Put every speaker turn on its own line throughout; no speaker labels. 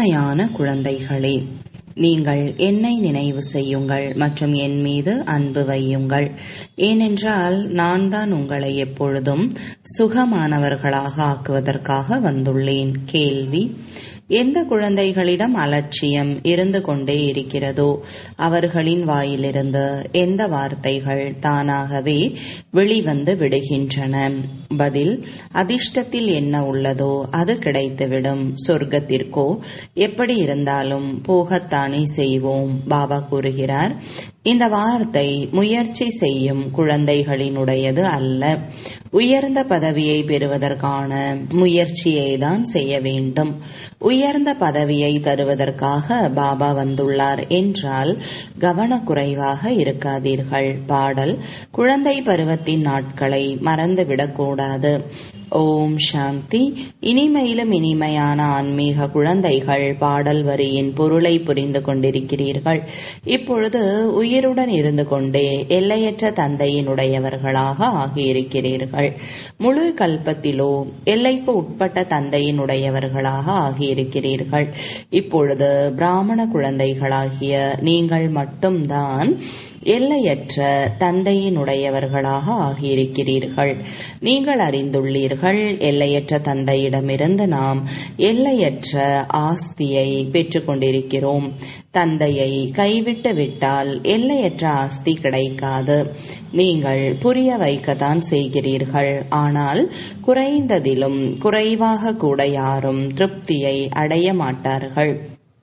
அருமையான குழந்தைகளே நீங்கள் என்னை நினைவு செய்யுங்கள் மற்றும் என் மீது அன்பு வையுங்கள் ஏனென்றால் நான் தான் உங்களை எப்பொழுதும் சுகமானவர்களாக ஆக்குவதற்காக வந்துள்ளேன் கேள்வி எந்த குழந்தைகளிடம் அலட்சியம் இருந்து கொண்டே இருக்கிறதோ அவர்களின் வாயிலிருந்து எந்த வார்த்தைகள் தானாகவே வெளிவந்து விடுகின்றன பதில் அதிர்ஷ்டத்தில் என்ன உள்ளதோ அது கிடைத்துவிடும் சொர்க்கத்திற்கோ எப்படி இருந்தாலும் போகத்தானே செய்வோம் பாபா கூறுகிறார் இந்த வார்த்தை முயற்சி செய்யும் குழந்தைகளினுடையது அல்ல உயர்ந்த பதவியை பெறுவதற்கான முயற்சியை தான் செய்ய வேண்டும் உயர்ந்த பதவியை தருவதற்காக பாபா வந்துள்ளார் என்றால் கவனக்குறைவாக இருக்காதீர்கள் பாடல் குழந்தை பருவத்தின் நாட்களை மறந்துவிடக்கூடாது ஓம் சாந்தி இனிமையிலும் இனிமையான ஆன்மீக குழந்தைகள் பாடல் வரியின் பொருளை புரிந்து கொண்டிருக்கிறீர்கள் இப்பொழுது உயிருடன் இருந்து கொண்டே எல்லையற்ற தந்தையினுடையவர்களாக ஆகியிருக்கிறீர்கள் முழு கல்பத்திலோ எல்லைக்கு உட்பட்ட தந்தையினுடையவர்களாக ஆகியிருக்கிறீர்கள் இப்பொழுது பிராமண குழந்தைகளாகிய நீங்கள் மட்டும்தான் எல்லையற்ற தந்தையினுடையவர்களாக ஆகியிருக்கிறீர்கள் நீங்கள் அறிந்துள்ளீர்கள் எல்லையற்ற தந்தையிடமிருந்து நாம் எல்லையற்ற ஆஸ்தியை பெற்றுக்கொண்டிருக்கிறோம் தந்தையை கைவிட்டு விட்டால் எல்லையற்ற ஆஸ்தி கிடைக்காது நீங்கள் புரிய வைக்கத்தான் செய்கிறீர்கள் ஆனால் குறைந்ததிலும் குறைவாக கூட யாரும் திருப்தியை அடைய மாட்டார்கள்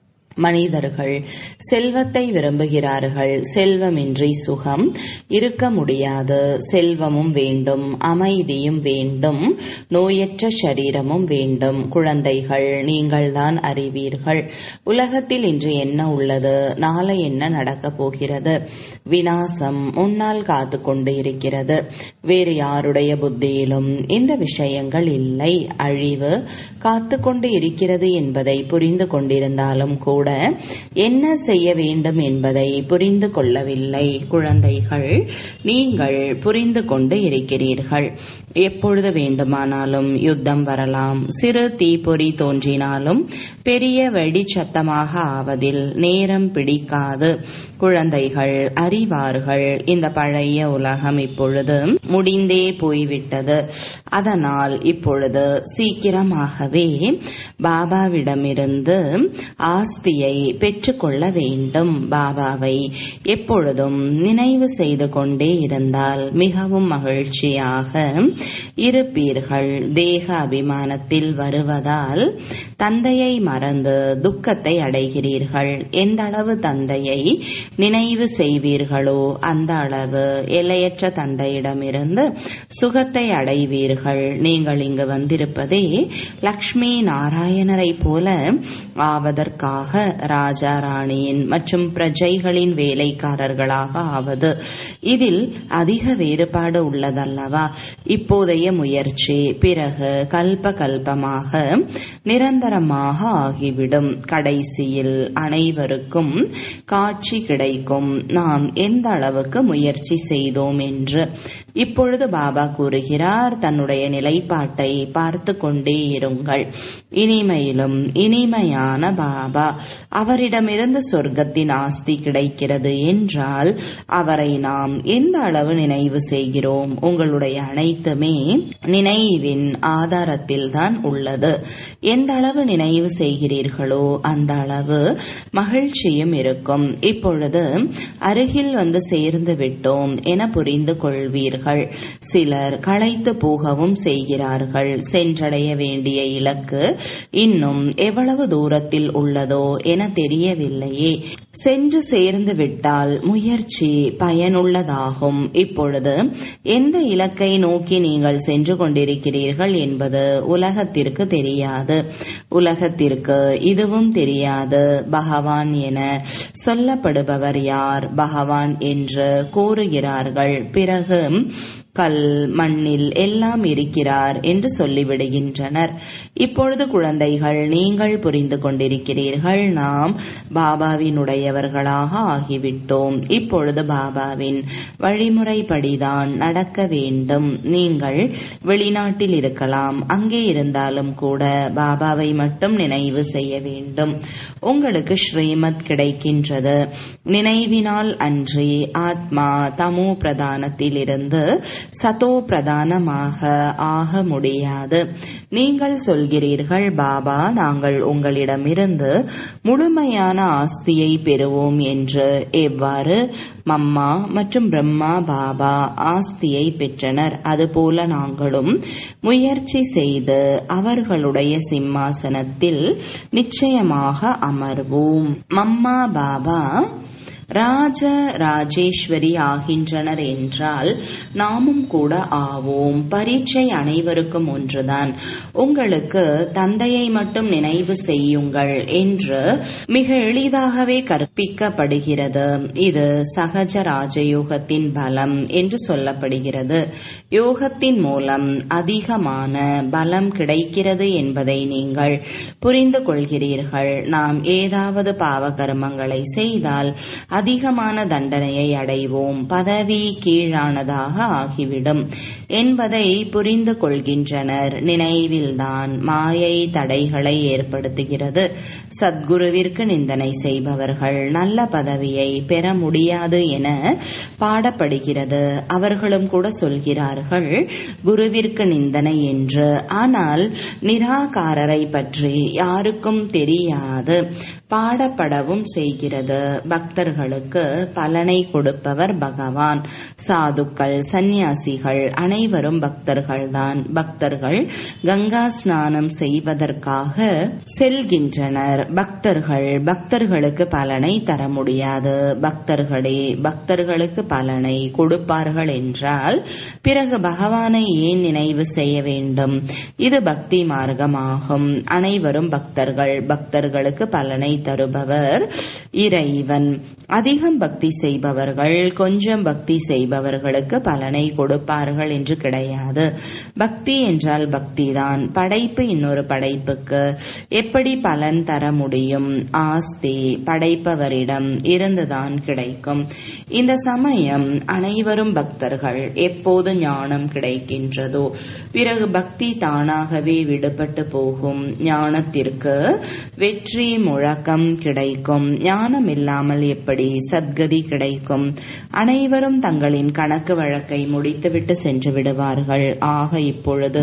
மனிதர்கள் செல்வத்தை விரும்புகிறார்கள் செல்வமின்றி சுகம் இருக்க முடியாது செல்வமும் வேண்டும் அமைதியும் வேண்டும் நோயற்ற சரீரமும் வேண்டும் குழந்தைகள் நீங்கள்தான் அறிவீர்கள் உலகத்தில் இன்று என்ன உள்ளது நாளை என்ன நடக்கப் போகிறது வினாசம் முன்னால் காத்து கொண்டு இருக்கிறது வேறு யாருடைய புத்தியிலும் இந்த விஷயங்கள் இல்லை அழிவு காத்து கொண்டு இருக்கிறது என்பதை புரிந்து கொண்டிருந்தாலும் கூட என்ன செய்ய வேண்டும் என்பதை புரிந்து கொள்ளவில்லை குழந்தைகள் நீங்கள் புரிந்து கொண்டு இருக்கிறீர்கள் எப்பொழுது வேண்டுமானாலும் யுத்தம் வரலாம் சிறு தீப்பொறி தோன்றினாலும் பெரிய வெடிச்சத்தமாக ஆவதில் நேரம் பிடிக்காது குழந்தைகள் அறிவார்கள் இந்த பழைய உலகம் இப்பொழுது முடிந்தே போய்விட்டது அதனால் இப்பொழுது சீக்கிரமாகவே பாபாவிடமிருந்து ஆஸ்தியை பெற்றுக்கொள்ள வேண்டும் பாபாவை எப்பொழுதும் நினைவு செய்து கொண்டே இருந்தால் மிகவும் மகிழ்ச்சியாக இருப்பீர்கள் தேக அபிமானத்தில் வருவதால் தந்தையை மறந்து துக்கத்தை அடைகிறீர்கள் எந்த அளவு தந்தையை நினைவு செய்வீர்களோ அந்த அளவு எல்லையற்ற தந்தையிடமிருந்து சுகத்தை அடைவீர்கள் நீங்கள் இங்கு வந்திருப்பதே லக்ஷ்மி நாராயணரை போல ஆவதற்காக ராஜா ராணியின் மற்றும் பிரஜைகளின் வேலைக்காரர்களாக ஆவது இதில் அதிக வேறுபாடு உள்ளதல்லவா இப்போதைய முயற்சி பிறகு கல்ப கல்பமாக நிரந்தரமாக ஆகிவிடும் கடைசியில் அனைவருக்கும் காட்சி கிடைக்கும் நாம் எந்த அளவுக்கு முயற்சி செய்தோம் என்று இப்பொழுது பாபா கூறுகிறார் தன்னுடைய நிலைப்பாட்டை பார்த்து கொண்டே இருங்கள் இனிமையிலும் இனிமையான பாபா அவரிடமிருந்து சொர்க்கத்தின் ஆஸ்தி கிடைக்கிறது என்றால் அவரை நாம் எந்த அளவு நினைவு செய்கிறோம் உங்களுடைய அனைத்துமே நினைவின் ஆதாரத்தில் தான் உள்ளது எந்த அளவு நினைவு செய்கிறீர்களோ அந்த அளவு மகிழ்ச்சியும் இருக்கும் இப்பொழுது அருகில் வந்து சேர்ந்து விட்டோம் என புரிந்து கொள்வீர்கள் சிலர் களைத்து போகவும் செய்கிறார்கள் சென்றடைய வேண்டிய இலக்கு இன்னும் எவ்வளவு தூரத்தில் உள்ளதோ என தெரியவில்லையே சென்று சேர்ந்து விட்டால் முயற்சி பயனுள்ளதாகும் இப்பொழுது எந்த இலக்கை நோக்கி நீங்கள் சென்று கொண்டிருக்கிறீர்கள் என்பது உலகத்திற்கு தெரியாது உலகத்திற்கு இதுவும் தெரியாது பகவான் என சொல்லப்படுபவர் யார் பகவான் என்று கூறுகிறார்கள் பிறகு கல் மண்ணில் எல்லாம் இருக்கிறார் என்று சொல்லிவிடுகின்றனர் இப்பொழுது குழந்தைகள் நீங்கள் புரிந்து கொண்டிருக்கிறீர்கள் நாம் பாபாவினுடையவர்களாக ஆகிவிட்டோம் இப்பொழுது பாபாவின் வழிமுறைப்படிதான் நடக்க வேண்டும் நீங்கள் வெளிநாட்டில் இருக்கலாம் அங்கே இருந்தாலும் கூட பாபாவை மட்டும் நினைவு செய்ய வேண்டும் உங்களுக்கு ஸ்ரீமத் கிடைக்கின்றது நினைவினால் அன்றி ஆத்மா தமோ பிரதானத்தில் இருந்து சதோ பிரதானமாக ஆக முடியாது நீங்கள் சொல்கிறீர்கள் பாபா நாங்கள் உங்களிடமிருந்து முழுமையான ஆஸ்தியை பெறுவோம் என்று எவ்வாறு மம்மா மற்றும் பிரம்மா பாபா ஆஸ்தியை பெற்றனர் அதுபோல நாங்களும் முயற்சி செய்து அவர்களுடைய சிம்மாசனத்தில் நிச்சயமாக அமர்வோம் மம்மா பாபா ராஜ ராஜேஸ்வரி ஆகின்றனர் என்றால் நாமும் கூட ஆவோம் பரீட்சை அனைவருக்கும் ஒன்றுதான் உங்களுக்கு தந்தையை மட்டும் நினைவு செய்யுங்கள் என்று மிக எளிதாகவே கற்பிக்கப்படுகிறது இது சகஜ ராஜயோகத்தின் பலம் என்று சொல்லப்படுகிறது யோகத்தின் மூலம் அதிகமான பலம் கிடைக்கிறது என்பதை நீங்கள் புரிந்து கொள்கிறீர்கள் நாம் ஏதாவது பாவ கர்மங்களை செய்தால் அதிகமான தண்டனையை அடைவோம் பதவி கீழானதாக ஆகிவிடும் என்பதை புரிந்து கொள்கின்றனர் நினைவில்தான் மாயை தடைகளை ஏற்படுத்துகிறது சத்குருவிற்கு நிந்தனை செய்பவர்கள் நல்ல பதவியை பெற முடியாது என பாடப்படுகிறது அவர்களும் கூட சொல்கிறார்கள் குருவிற்கு நிந்தனை என்று ஆனால் நிராகாரரை பற்றி யாருக்கும் தெரியாது பாடப்படவும் செய்கிறது பக்தர்களுக்கு பலனை கொடுப்பவர் பகவான் சாதுக்கள் சந்நியாசிகள் அனைவரும் பக்தர்கள்தான் பக்தர்கள் கங்கா ஸ்நானம் செய்வதற்காக செல்கின்றனர் பக்தர்கள் பக்தர்களுக்கு பலனை தர முடியாது பக்தர்களே பக்தர்களுக்கு பலனை கொடுப்பார்கள் என்றால் பிறகு பகவானை ஏன் நினைவு செய்ய வேண்டும் இது பக்தி மார்க்கமாகும் அனைவரும் பக்தர்கள் பக்தர்களுக்கு பலனை தருபவர் இறைவன் அதிகம் பக்தி செய்பவர்கள் கொஞ்சம் பக்தி செய்பவர்களுக்கு பலனை கொடுப்பார்கள் என்று கிடையாது பக்தி என்றால் பக்திதான் படைப்பு இன்னொரு படைப்புக்கு எப்படி பலன் தர முடியும் ஆஸ்தி படைப்பவரிடம் இருந்துதான் கிடைக்கும் இந்த சமயம் அனைவரும் பக்தர்கள் எப்போது ஞானம் கிடைக்கின்றதோ பிறகு பக்தி தானாகவே விடுபட்டு போகும் ஞானத்திற்கு வெற்றி முழக்கம் கிடைக்கும் ஞானம் இல்லாமல் எப்படி சத்கதி கிடைக்கும் அனைவரும் தங்களின் கணக்கு வழக்கை முடித்துவிட்டு சென்று விடுவார்கள் ஆக இப்பொழுது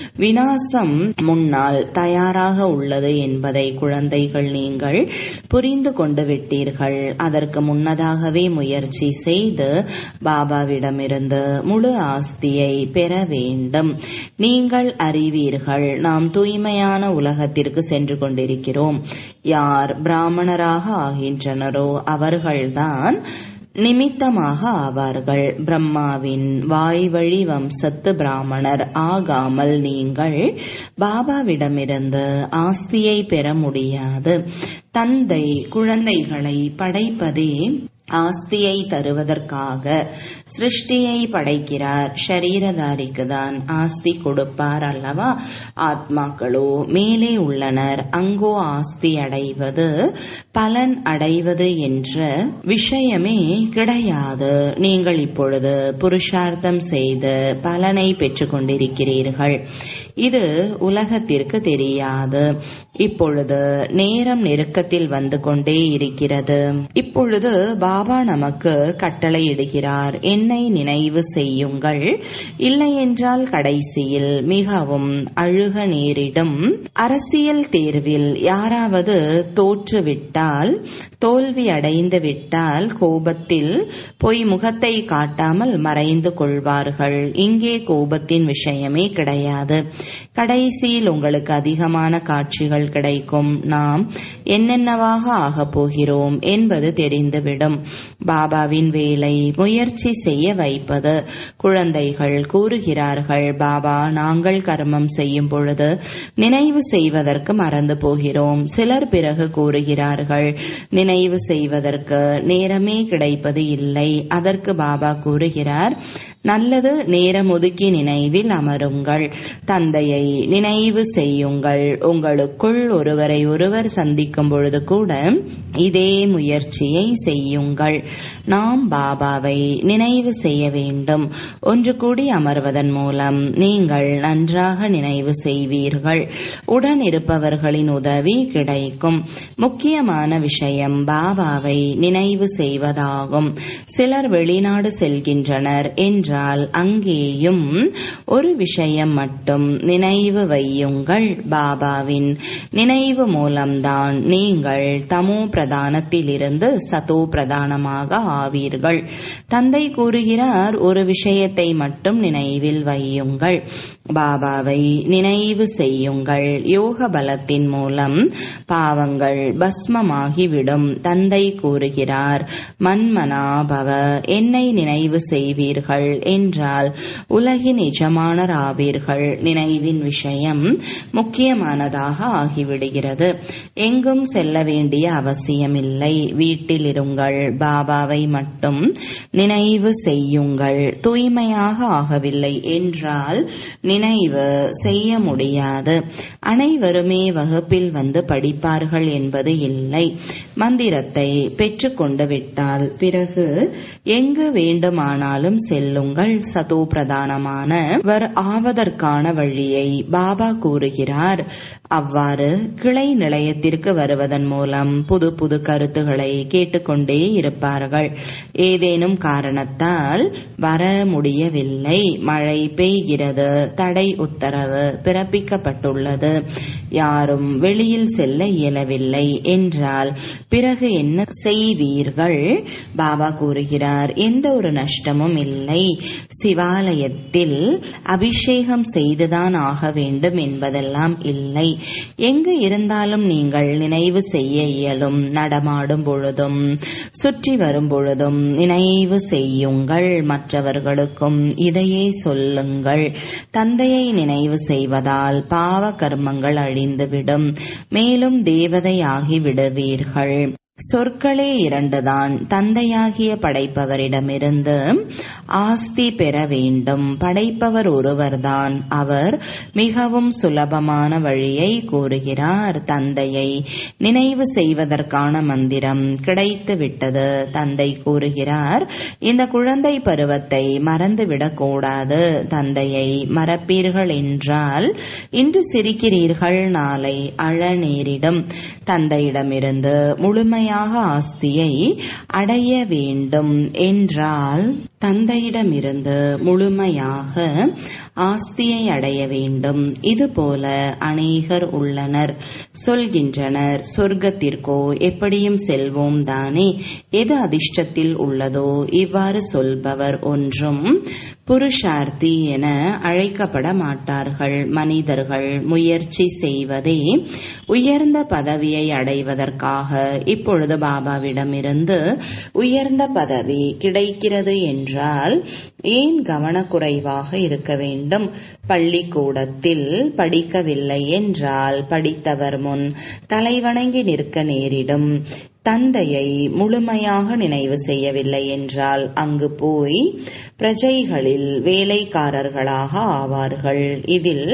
வினாசம் முன்னால் தயாராக உள்ளது என்பதை குழந்தைகள் நீங்கள் புரிந்து கொண்டு விட்டீர்கள் அதற்கு முன்னதாகவே முயற்சி செய்து பாபாவிடமிருந்து முழு ஆஸ்தியை பெற வேண்டும் நீங்கள் அறிவீர்கள் நாம் தூய்மையான உலகத்திற்கு சென்று கொண்டிருக்கிறோம் யார் பிராமணராக ஆகின்றனரோ அவர்கள்தான் நிமித்தமாக ஆவார்கள் பிரம்மாவின் வாய்வழி வம்சத்து பிராமணர் ஆகாமல் நீங்கள் பாபாவிடமிருந்து ஆஸ்தியை பெற முடியாது தந்தை குழந்தைகளை படைப்பதே ஆஸ்தியை தருவதற்காக சிருஷ்டியை படைக்கிறார் ஷரீரதாரிக்கு தான் ஆஸ்தி கொடுப்பார் அல்லவா ஆத்மாக்களோ மேலே உள்ளனர் அங்கோ ஆஸ்தி அடைவது பலன் அடைவது என்ற விஷயமே கிடையாது நீங்கள் இப்பொழுது புருஷார்த்தம் செய்து பலனை பெற்றுக் கொண்டிருக்கிறீர்கள் இது உலகத்திற்கு தெரியாது இப்பொழுது நேரம் நெருக்கத்தில் வந்து கொண்டே இருக்கிறது இப்பொழுது பாபா நமக்கு கட்டளையிடுகிறார் என்னை நினைவு செய்யுங்கள் இல்லையென்றால் கடைசியில் மிகவும் அழுக நேரிடும் அரசியல் தேர்வில் யாராவது தோற்றுவிட்டால் தோல்வி அடைந்து விட்டால் கோபத்தில் பொய் முகத்தை காட்டாமல் மறைந்து கொள்வார்கள் இங்கே கோபத்தின் விஷயமே கிடையாது கடைசியில் உங்களுக்கு அதிகமான காட்சிகள் கிடைக்கும் நாம் என்னென்னவாக ஆகப் போகிறோம் என்பது தெரிந்துவிடும் பாபாவின் வேலை முயற்சி செய்ய வைப்பது குழந்தைகள் கூறுகிறார்கள் பாபா நாங்கள் கர்மம் செய்யும் பொழுது நினைவு செய்வதற்கு மறந்து போகிறோம் சிலர் பிறகு கூறுகிறார்கள் நினைவு செய்வதற்கு நேரமே கிடைப்பது இல்லை அதற்கு பாபா கூறுகிறார் நல்லது நேரம் ஒதுக்கி நினைவில் அமருங்கள் தந்தையை நினைவு செய்யுங்கள் உங்களுக்குள் ஒருவரை ஒருவர் சந்திக்கும் பொழுது கூட இதே முயற்சியை செய்யுங்கள் நாம் பாபாவை நினைவு செய்ய வேண்டும் ஒன்று கூடி அமர்வதன் மூலம் நீங்கள் நன்றாக நினைவு செய்வீர்கள் உடன் இருப்பவர்களின் உதவி கிடைக்கும் முக்கியமான விஷயம் பாபாவை நினைவு செய்வதாகும் சிலர் வெளிநாடு செல்கின்றனர் என்றால் அங்கேயும் ஒரு விஷயம் மட்டும் நினைவு வையுங்கள் பாபாவின் நினைவு மூலம்தான் நீங்கள் தமோ பிரதானத்திலிருந்து சதோ பிரதானமாக ஆவீர்கள் தந்தை கூறுகிறார் ஒரு விஷயத்தை மட்டும் நினைவில் வையுங்கள் பாபாவை நினைவு செய்யுங்கள் யோக பலத்தின் மூலம் பாவங்கள் பஸ்மமாகிவிடும் தந்தை கூறுகிறார் மன்மனாபவ என்னை நினைவு செய்வீர்கள் என்றால் உலகின் எஜமானர் ஆவீர்கள் நினைவின் விஷயம் முக்கியமானதாக ஆகிவிடுகிறது எங்கும் செல்ல வேண்டிய அவசியமில்லை வீட்டில் இருங்கள் பாபாவை மட்டும் நினைவு செய்யுங்கள் தூய்மையாக ஆகவில்லை என்றால் நினைவு செய்ய முடியாது அனைவருமே வகுப்பில் வந்து படிப்பார்கள் என்பது இல்லை மந்திரத்தை பெற்றுக்கொண்டு விட்டால் பிறகு எங்கு வேண்டுமானாலும் செல்லுங்கள் சதோ பிரதானமானவர் ஆவதற்கான வழியை பாபா கூறுகிறார் அவ்வாறு கிளை நிலையத்திற்கு வருவதன் மூலம் புது புது கருத்துக்களை கேட்டுக்கொண்டே இருப்பார்கள் ஏதேனும் காரணத்தால் வர முடியவில்லை மழை பெய்கிறது தடை உத்தரவு பிறப்பிக்கப்பட்டுள்ளது யாரும் வெளியில் செல்ல இயலவில்லை என்றால் பிறகு என்ன செய்வீர்கள் பாபா கூறுகிறார் எந்த ஒரு நஷ்டமும் இல்லை சிவாலயத்தில் அபிஷேகம் செய்துதான் ஆக வேண்டும் என்பதெல்லாம் இல்லை எங்கு இருந்தாலும் நீங்கள் நினைவு செய்ய இயலும் நடமாடும் பொழுதும் சுற்றி வரும் பொழுதும் நினைவு செய்யுங்கள் மற்றவர்களுக்கும் இதையே சொல்லுங்கள் தந்தையை நினைவு செய்வதால் பாவ கர்மங்கள் அழிந்துவிடும் மேலும் தேவதையாகி விடுவீர்கள் சொற்களே இரண்டுதான் தந்தையாகிய படைப்பவரிடமிருந்து ஆஸ்தி பெற வேண்டும் படைப்பவர் ஒருவர்தான் அவர் மிகவும் சுலபமான வழியை கூறுகிறார் தந்தையை நினைவு செய்வதற்கான மந்திரம் கிடைத்து விட்டது தந்தை கூறுகிறார் இந்த குழந்தை பருவத்தை மறந்துவிடக் கூடாது தந்தையை மறப்பீர்கள் என்றால் இன்று சிரிக்கிறீர்கள் நாளை அழ நேரிடும் தந்தையிடமிருந்து முழுமையாக ஆஸ்தியை அடைய வேண்டும் என்றால் தந்தையிடமிருந்து முழுமையாக ஆஸ்தியை அடைய வேண்டும் இதுபோல அநேகர் உள்ளனர் சொல்கின்றனர் சொர்க்கத்திற்கோ எப்படியும் செல்வோம் தானே எது அதிர்ஷ்டத்தில் உள்ளதோ இவ்வாறு சொல்பவர் ஒன்றும் புருஷார்த்தி என அழைக்கப்பட மாட்டார்கள் மனிதர்கள் முயற்சி செய்வதே உயர்ந்த பதவியை அடைவதற்காக இப்பொழுது பாபாவிடமிருந்து உயர்ந்த பதவி கிடைக்கிறது என்றால் ஏன் கவனக்குறைவாக இருக்க வேண்டும் பள்ளிக்கூடத்தில் படிக்கவில்லை என்றால் படித்தவர் முன் தலைவணங்கி நிற்க நேரிடும் தந்தையை முழுமையாக நினைவு செய்யவில்லை என்றால் அங்கு போய் பிரஜைகளில் வேலைக்காரர்களாக ஆவார்கள் இதில்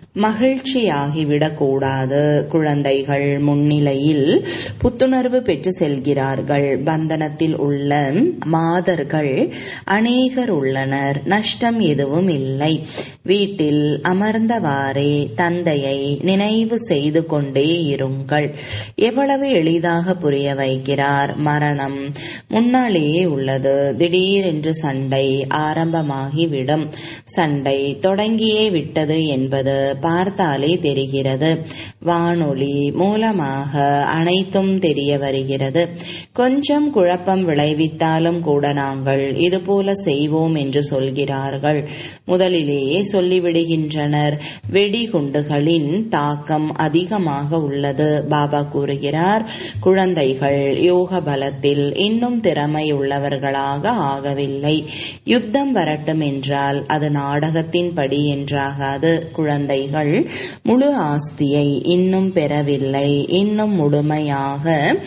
மகிழ்ச்சியாகிவிடக்கூடாது குழந்தைகள் முன்னிலையில் புத்துணர்வு பெற்று செல்கிறார்கள் பந்தனத்தில் உள்ள மாதர்கள் அநேகர் உள்ளனர் நஷ்டம் எதுவும் இல்லை வீட்டில் அமர்ந்தவாறே தந்தையை நினைவு செய்து கொண்டே இருங்கள் எவ்வளவு எளிதாக புரிய வைக்கிறார் மரணம் முன்னாலேயே உள்ளது திடீரென்று சண்டை ஆரம்பமாகிவிடும் சண்டை தொடங்கியே விட்டது என்பது பார்த்தாலே தெரிகிறது வானொலி மூலமாக அனைத்தும் தெரிய வருகிறது கொஞ்சம் குழப்பம் விளைவித்தாலும் கூட நாங்கள் இதுபோல செய்வோம் என்று சொல்கிறார்கள் முதலிலேயே சொல்லிவிடுகின்றனர் வெடிகுண்டுகளின் தாக்கம் அதிகமாக உள்ளது பாபா கூறுகிறார் குழந்தைகள் யோக பலத்தில் இன்னும் திறமை உள்ளவர்களாக ஆகவில்லை யுத்தம் வரட்டும் என்றால் அது நாடகத்தின் படி என்றாகாது குழந்தைகள் குழந்தைகள் முழு ஆஸ்தியை இன்னும் பெறவில்லை இன்னும் முழுமையாக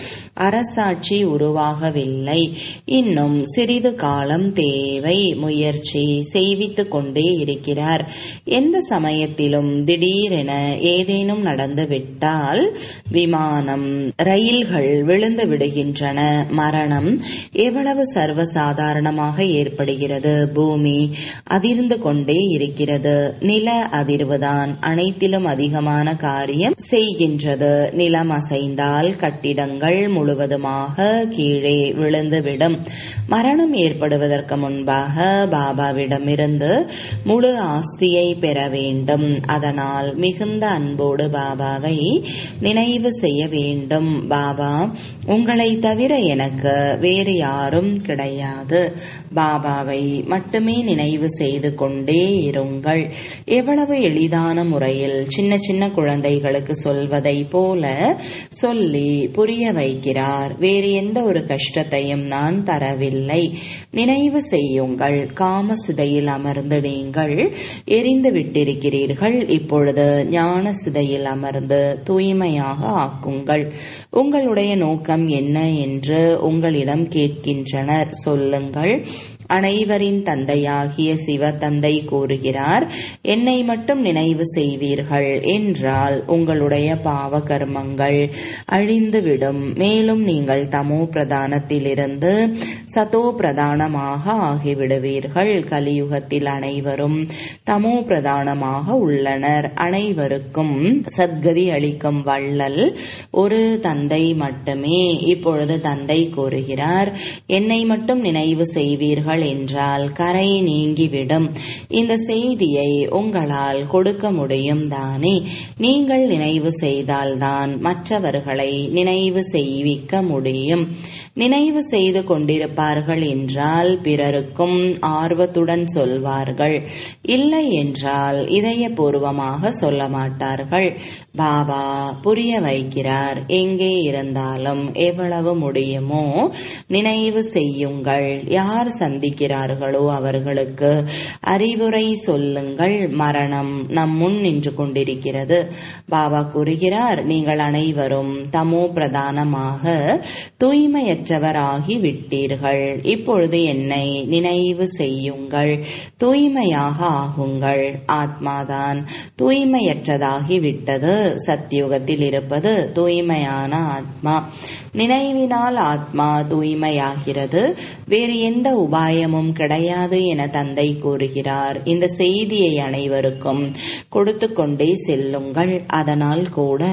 அரசாட்சி உருவாகவில்லை இன்னும் சிறிது காலம் தேவை முயற்சி செய்வித்துக் கொண்டே இருக்கிறார் எந்த சமயத்திலும் திடீரென ஏதேனும் நடந்துவிட்டால் விமானம் ரயில்கள் விழுந்து விடுகின்றன மரணம் எவ்வளவு சர்வசாதாரணமாக ஏற்படுகிறது பூமி அதிர்ந்து கொண்டே இருக்கிறது நில அதிர்வுதான் அனைத்திலும் அதிகமான காரியம் செய்கின்றது நிலம் அசைந்தால் கட்டிடங்கள் முழுவதுமாக கீழே விழுந்துவிடும் மரணம் ஏற்படுவதற்கு முன்பாக பாபாவிடமிருந்து முழு ஆஸ்தியை பெற வேண்டும் அதனால் மிகுந்த அன்போடு பாபாவை நினைவு செய்ய வேண்டும் பாபா உங்களை தவிர எனக்கு வேறு யாரும் கிடையாது பாபாவை மட்டுமே நினைவு செய்து கொண்டே இருங்கள் எவ்வளவு எளிதான முறையில் சின்ன சின்ன குழந்தைகளுக்கு சொல்வதை போல சொல்லி புரிய வைக்கிறார் வேறு எந்த ஒரு கஷ்டத்தையும் நான் தரவில்லை நினைவு செய்யுங்கள் காம சிதையில் அமர்ந்து நீங்கள் எரிந்து விட்டிருக்கிறீர்கள் இப்பொழுது ஞான சிதையில் அமர்ந்து தூய்மையாக ஆக்குங்கள் உங்களுடைய நோக்கம் என்ன என்று உங்களிடம் கேட்கின்றனர் சொல்லுங்கள் அனைவரின் தந்தையாகிய சிவ தந்தை கூறுகிறார் என்னை மட்டும் நினைவு செய்வீர்கள் என்றால் உங்களுடைய பாவ கர்மங்கள் அழிந்துவிடும் மேலும் நீங்கள் தமோ பிரதானத்திலிருந்து சதோ பிரதானமாக ஆகிவிடுவீர்கள் கலியுகத்தில் அனைவரும் தமோ பிரதானமாக உள்ளனர் அனைவருக்கும் சத்கதி அளிக்கும் வள்ளல் ஒரு தந்தை மட்டுமே இப்பொழுது தந்தை கூறுகிறார் என்னை மட்டும் நினைவு செய்வீர்கள் என்றால் கரை நீங்கிவிடும் இந்த செய்தியை உங்களால் கொடுக்க முடியும் தானே நீங்கள் நினைவு செய்தால்தான் மற்றவர்களை நினைவு செய்விக்க முடியும் நினைவு செய்து கொண்டிருப்பார்கள் என்றால் பிறருக்கும் ஆர்வத்துடன் சொல்வார்கள் இல்லை என்றால் இதயபூர்வமாக சொல்ல மாட்டார்கள் பாபா புரிய வைக்கிறார் எங்கே இருந்தாலும் எவ்வளவு முடியுமோ நினைவு செய்யுங்கள் யார் சந்திக்கிறார்களோ அவர்களுக்கு அறிவுரை சொல்லுங்கள் மரணம் நம் முன் நின்று கொண்டிருக்கிறது பாபா கூறுகிறார் நீங்கள் அனைவரும் தமோ பிரதானமாக தூய்மையற்றவராகி விட்டீர்கள் இப்பொழுது என்னை நினைவு செய்யுங்கள் தூய்மையாக ஆகுங்கள் ஆத்மாதான் தூய்மையற்றதாகி விட்டது சத்தியுகத்தில் இருப்பது தூய்மையான ஆத்மா நினைவினால் ஆத்மா தூய்மையாகிறது வேறு எந்த உபாயமும் கிடையாது என தந்தை கூறுகிறார் இந்த செய்தியை அனைவருக்கும் கொடுத்து கொண்டே செல்லுங்கள் அதனால் கூட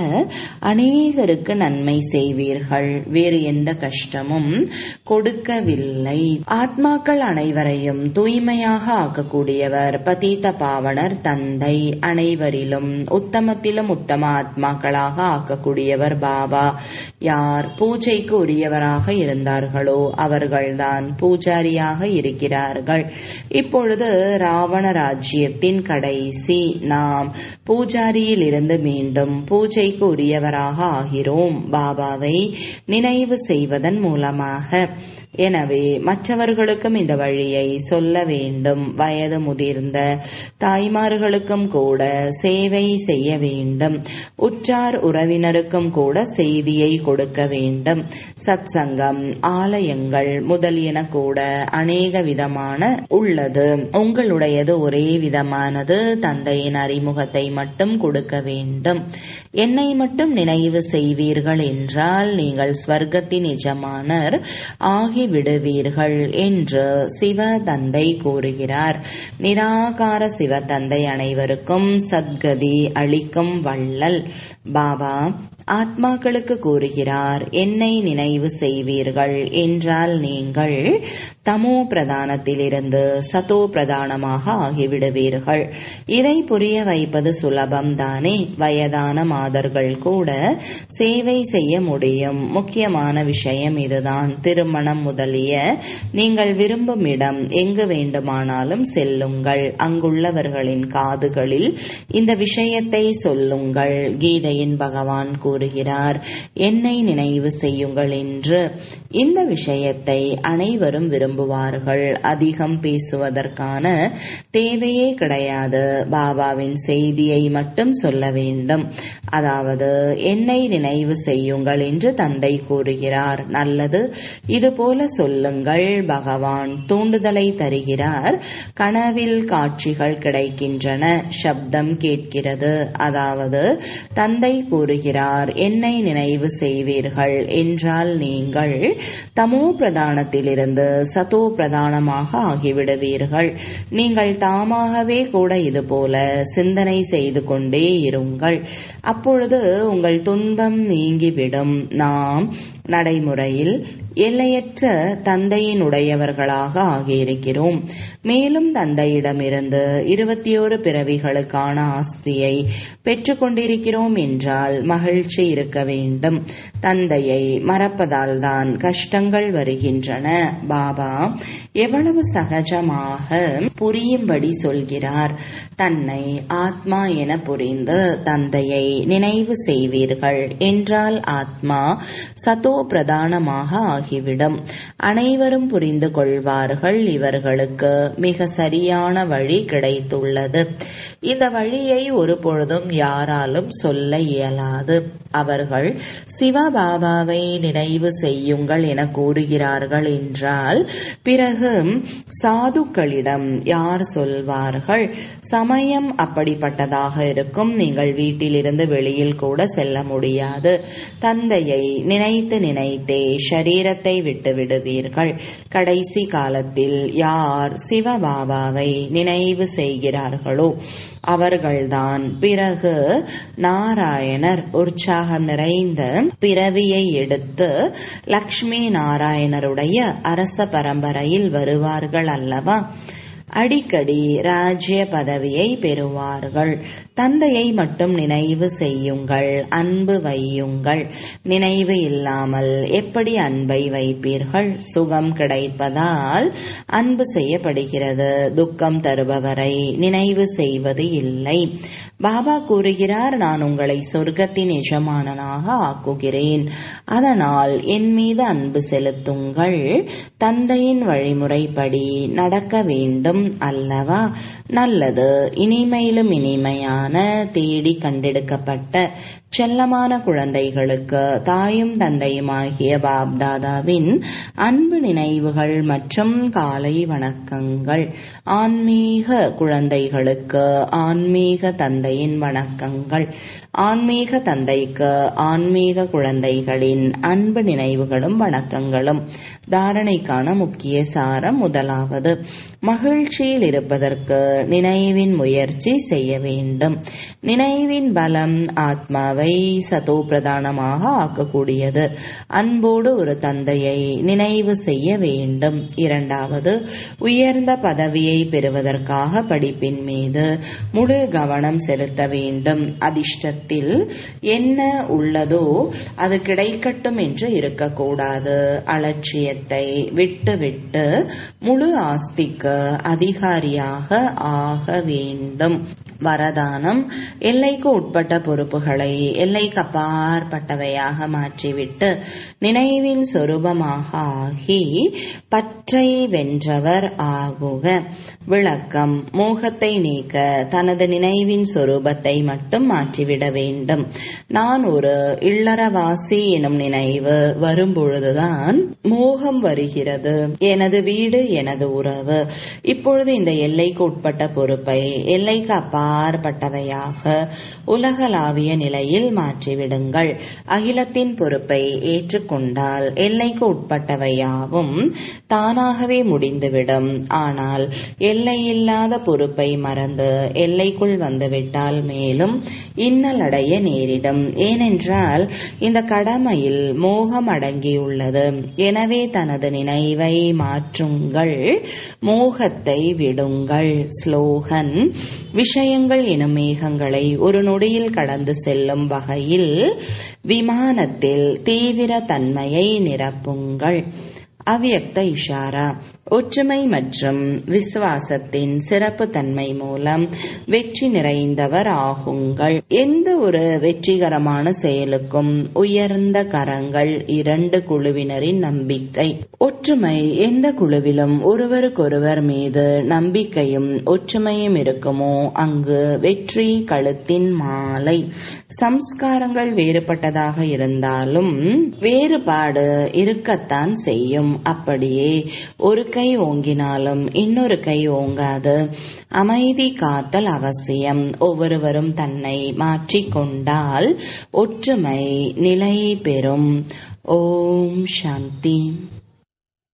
அநேகருக்கு நன்மை செய்வீர்கள் வேறு எந்த கஷ்டமும் கொடுக்கவில்லை ஆத்மாக்கள் அனைவரையும் தூய்மையாக ஆக்கக்கூடியவர் பதீத பாவனர் தந்தை அனைவரிலும் உத்தமத்திலும் உத்தம ஆத்மாக்களாக ஆக்கக்கூடியவர் பாபா யார் பூஜைக்கு உரியவராக இருந்தார்களோ அவர்கள்தான் பூஜாரியாக இருக்கிறார்கள் இப்பொழுது ராவண ராஜ்யத்தின் கடைசி நாம் பூஜாரியில் இருந்து மீண்டும் பூஜைக்கு உரியவராக ஆகிறோம் பாபாவை நினைவு செய்வதன் மூலமாக எனவே மற்றவர்களுக்கும் இந்த வழியை சொல்ல வேண்டும் வயது முதிர்ந்த தாய்மார்களுக்கும் கூட சேவை செய்ய வேண்டும் உற்றார் உறவினருக்கும் கூட செய்தியை கொடுக்க வேண்டும் சத் சங்கம் ஆலயங்கள் முதலியன கூட அநேக விதமான உள்ளது உங்களுடையது ஒரே விதமானது தந்தையின் அறிமுகத்தை மட்டும் கொடுக்க வேண்டும் என்னை மட்டும் நினைவு செய்வீர்கள் என்றால் நீங்கள் ஸ்வர்க்கத்தின் எஜமானர் ஆகி விடுவீர்கள் என்று சிவ தந்தை கூறுகிறார் நிராகார சிவ தந்தை அனைவருக்கும் சத்கதி அளிக்கும் வள்ளல் பாபா ஆத்மாக்களுக்கு கூறுகிறார் என்னை நினைவு செய்வீர்கள் என்றால் நீங்கள் தமோ பிரதானத்திலிருந்து சதோ பிரதானமாக ஆகிவிடுவீர்கள் இதை புரிய வைப்பது சுலபம் தானே வயதான மாதர்கள் கூட சேவை செய்ய முடியும் முக்கியமான விஷயம் இதுதான் திருமணம் முதலிய நீங்கள் விரும்பும் இடம் எங்கு வேண்டுமானாலும் செல்லுங்கள் அங்குள்ளவர்களின் காதுகளில் இந்த விஷயத்தை சொல்லுங்கள் கீதையின் பகவான் கூறு கூறுகிறார் என்னை நினைவு செய்யுங்கள் என்று இந்த விஷயத்தை அனைவரும் விரும்புவார்கள் அதிகம் பேசுவதற்கான தேவையே கிடையாது பாபாவின் செய்தியை மட்டும் சொல்ல வேண்டும் அதாவது என்னை நினைவு செய்யுங்கள் என்று தந்தை கூறுகிறார் நல்லது இதுபோல சொல்லுங்கள் பகவான் தூண்டுதலை தருகிறார் கனவில் காட்சிகள் கிடைக்கின்றன சப்தம் கேட்கிறது அதாவது தந்தை கூறுகிறார் என்னை நினைவு செய்வீர்கள் என்றால் நீங்கள் தமோ பிரதானத்திலிருந்து சதோ பிரதானமாக ஆகிவிடுவீர்கள் நீங்கள் தாமாகவே கூட இதுபோல சிந்தனை செய்து கொண்டே இருங்கள் அப்பொழுது உங்கள் துன்பம் நீங்கிவிடும் நாம் நடைமுறையில் எல்லையற்ற தந்தையினுடையவர்களாக ஆகியிருக்கிறோம் மேலும் தந்தையிடமிருந்து இருபத்தி ஓரு பிறவிகளுக்கான ஆஸ்தியை பெற்றுக்கொண்டிருக்கிறோம் என்றால் மகிழ்ச்சி இருக்க வேண்டும் தந்தையை மறப்பதால் தான் கஷ்டங்கள் வருகின்றன பாபா எவ்வளவு சகஜமாக புரியும்படி சொல்கிறார் தன்னை ஆத்மா என புரிந்து தந்தையை நினைவு செய்வீர்கள் என்றால் ஆத்மா சதோ பிரதானமாக ஆகிவிடும் அனைவரும் புரிந்து கொள்வார்கள் இவர்களுக்கு மிக சரியான வழி கிடைத்துள்ளது இந்த வழியை ஒரு பொழுதும் யாராலும் சொல்ல இயலாது அவர்கள் சிவபாபாவை நினைவு செய்யுங்கள் என கூறுகிறார்கள் என்றால் பிறகு சாதுக்களிடம் யார் சொல்வார்கள் சமயம் அப்படிப்பட்டதாக இருக்கும் நீங்கள் வீட்டிலிருந்து வெளியில் கூட செல்ல முடியாது தந்தையை நினைத்து நினைத்தே ஷரீரத்தை விட்டு விடுவீர்கள் கடைசி காலத்தில் யார் சிவபாபாவை நினைவு செய்கிறார்களோ அவர்கள்தான் பிறகு நாராயணர் உற்சாகம் நிறைந்த பிறவியை எடுத்து லக்ஷ்மி நாராயணருடைய அரச பரம்பரையில் வருவார்கள் அல்லவா அடிக்கடி ராஜ்ய பதவியை பெறுவார்கள் தந்தையை மட்டும் நினைவு செய்யுங்கள் அன்பு வையுங்கள் நினைவு இல்லாமல் எப்படி அன்பை வைப்பீர்கள் சுகம் கிடைப்பதால் அன்பு செய்யப்படுகிறது துக்கம் தருபவரை நினைவு செய்வது இல்லை பாபா கூறுகிறார் நான் உங்களை சொர்க்கத்தின் எஜமானனாக ஆக்குகிறேன் அதனால் என் மீது அன்பு செலுத்துங்கள் தந்தையின் வழிமுறைப்படி நடக்க வேண்டும் அல்லவா நல்லது இனிமையிலும் இனிமையான தேடி கண்டெடுக்கப்பட்ட செல்லமான குழந்தைகளுக்கு தாயும் தந்தையுமாகிய பாப்தாதாவின் அன்பு நினைவுகள் மற்றும் காலை வணக்கங்கள் ஆன்மீக குழந்தைகளுக்கு ஆன்மீக தந்தையின் வணக்கங்கள் ஆன்மீக தந்தைக்கு ஆன்மீக குழந்தைகளின் அன்பு நினைவுகளும் வணக்கங்களும் தாரணைக்கான முக்கிய சாரம் முதலாவது மகிழ்ச்சியில் இருப்பதற்கு நினைவின் முயற்சி செய்ய வேண்டும் நினைவின் பலம் ஆத்மாவை சதோ பிரதானமாக ஆக்கக்கூடியது அன்போடு ஒரு தந்தையை நினைவு செய்ய வேண்டும் இரண்டாவது உயர்ந்த பதவியை பெறுவதற்காக படிப்பின் மீது முழு கவனம் செலுத்த வேண்டும் அதிர்ஷ்டத்தில் என்ன உள்ளதோ அது கிடைக்கட்டும் என்று இருக்கக்கூடாது அலட்சியத்தை விட்டுவிட்டு முழு ஆஸ்திக்கு அதிகாரியாக ஆக வேண்டும் வரதானம் எல்லைக்கு உட்பட்ட பொறுப்புகளை எல்லைக்கு அப்பாற்பட்டவையாக மாற்றிவிட்டு நினைவின் சொரூபமாக ஆகி பற்றை வென்றவர் ஆகுக விளக்கம் மோகத்தை நீக்க தனது நினைவின் சொரூபத்தை மட்டும் மாற்றிவிட வேண்டும் நான் ஒரு இல்லறவாசி எனும் நினைவு வரும்பொழுதுதான் மோகம் வருகிறது எனது வீடு எனது உறவு இப்பொழுது இந்த எல்லைக்கு உட்பட்ட பொறுப்பை எல்லைக்கு அப்பாற்பட்டவையாக உலகளாவிய நிலையில் மாற்றிவிடுங்கள் அகிலத்தின் பொறுப்பை ஏற்றுக்கொண்டால் எல்லைக்கு உட்பட்டவையாவும் தானாகவே முடிந்துவிடும் ஆனால் எல்லையில்லாத பொறுப்பை மறந்து எல்லைக்குள் வந்துவிட்டால் மேலும் இன்னல் அடைய நேரிடும் ஏனென்றால் இந்த கடமையில் மோகம் அடங்கியுள்ளது எனவே தனது நினைவை மாற்றுங்கள் மோகத்தை விடுங்கள் ஸ்லோகன் விஷயங்கள் எனும் மேகங்களை ஒரு நொடியில் கடந்து செல்லும் வகையில் விமானத்தில் தீவிர தன்மையை நிரப்புங்கள் அவ்யக்த இஷாரா ஒற்றுமை மற்றும் விசுவாசத்தின் சிறப்பு தன்மை மூலம் வெற்றி நிறைந்தவர் ஆகுங்கள் எந்த ஒரு வெற்றிகரமான செயலுக்கும் உயர்ந்த கரங்கள் இரண்டு குழுவினரின் நம்பிக்கை ஒற்றுமை எந்த குழுவிலும் ஒருவருக்கொருவர் மீது நம்பிக்கையும் ஒற்றுமையும் இருக்குமோ அங்கு வெற்றி கழுத்தின் மாலை சம்ஸ்காரங்கள் வேறுபட்டதாக இருந்தாலும் வேறுபாடு இருக்கத்தான் செய்யும் அப்படியே ஒரு கை ஓங்கினாலும் இன்னொரு கை ஓங்காது அமைதி காத்தல் அவசியம் ஒவ்வொருவரும் தன்னை மாற்றிக்கொண்டால் ஒற்றுமை நிலை பெறும் ஓம் சாந்தி